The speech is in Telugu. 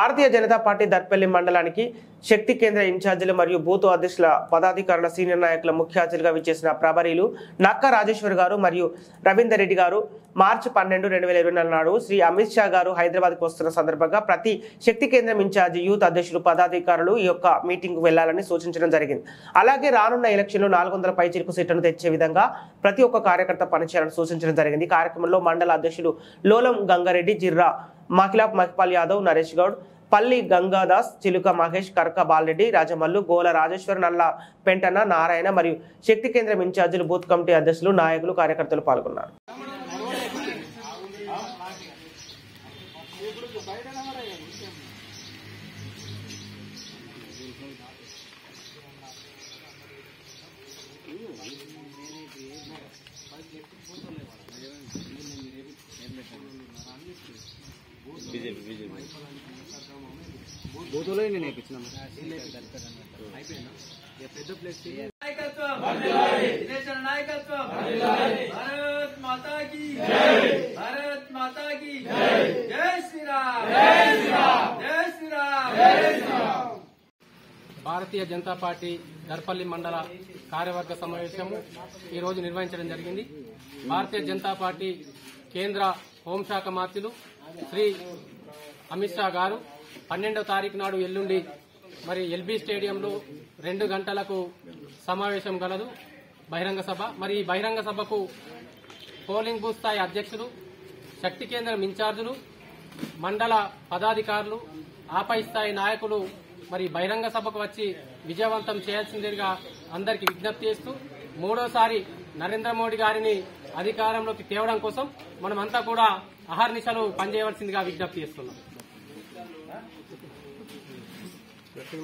భారతీయ జనతా పార్టీ దర్పల్లి మండలానికి శక్తి కేంద్ర ఇన్ఛార్జీలు మరియు బూత్ అధ్యక్షుల పదాధికారుల సీనియర్ నాయకుల ముఖ్య అతిథిగా విచ్చేసిన ప్రభరీలు నక్క రాజేశ్వర్ గారు మరియు రవీందర్ రెడ్డి గారు మార్చి పన్నెండు రెండు వేల ఇరవై నాలుగు నాడు శ్రీ అమిత్ షా గారు హైదరాబాద్కు వస్తున్న సందర్భంగా ప్రతి శక్తి కేంద్రం ఇన్ఛార్జి యూత్ అధ్యక్షులు పదాధికారులు ఈ యొక్క మీటింగ్కు వెళ్లాలని సూచించడం జరిగింది అలాగే రానున్న ఎలక్షన్లో నాలుగు వందల పైచిలకు సీట్లను తెచ్చే విధంగా ప్రతి ఒక్క కార్యకర్త పనిచేయాలని సూచించడం జరిగింది ఈ కార్యక్రమంలో మండల అధ్యక్షులు లోలం గంగారెడ్డి జిర్రా మహిళా మహిపాల్ యాదవ్ నరేష్ గౌడ్ పల్లి గంగాదాస్ చిలుక మహేష్ కర్క బాలరెడ్డి రాజమల్లు గోల రాజేశ్వర్ నల్ల పెంటన నారాయణ మరియు శక్తి కేంద్రం ఇన్ఛార్జీలు బూత్ కమిటీ అధ్యక్షులు నాయకులు కార్యకర్తలు పాల్గొన్నారు బూతులో నేను నేర్పించిన నాయకత్వం దినేశన్ నాయకత్వం భారత్ మాతా की భారత్ మాతా की జై శ్రీరామ్ జై శ్రీరామ్ జై శ్రీరామ్ జై శ్రీరామ్ భారతీయ జనతా పార్టీ దర్పల్లి మండల కార్యవర్గ సమావేశము ఈ రోజు నిర్వహించడం జరిగింది భారతీయ జనతా పార్టీ కేంద్ర హోంశాఖ మంత్రులు శ్రీ అమిత్ షా గారు పన్నెండవ తారీఖు నాడు ఎల్లుండి మరి ఎల్బీ స్టేడియంలో రెండు గంటలకు సమావేశం గలదు బహిరంగ సభ మరి ఈ బహిరంగ సభకు పోలింగ్ బూత్ స్థాయి అధ్యక్షులు శక్తి కేంద్రం ఇన్ఛార్జీలు మండల పదాధికారులు ఆపై స్థాయి నాయకులు మరి బహిరంగ సభకు వచ్చి విజయవంతం చేయాల్సిందిగా అందరికీ విజ్ఞప్తి చేస్తూ మూడోసారి నరేంద్ర మోడీ గారిని అధికారంలోకి తేవడం కోసం మనమంతా కూడా అహర్నిశలు పనిచేయవలసిందిగా విజ్ఞప్తి చేస్తున్నాం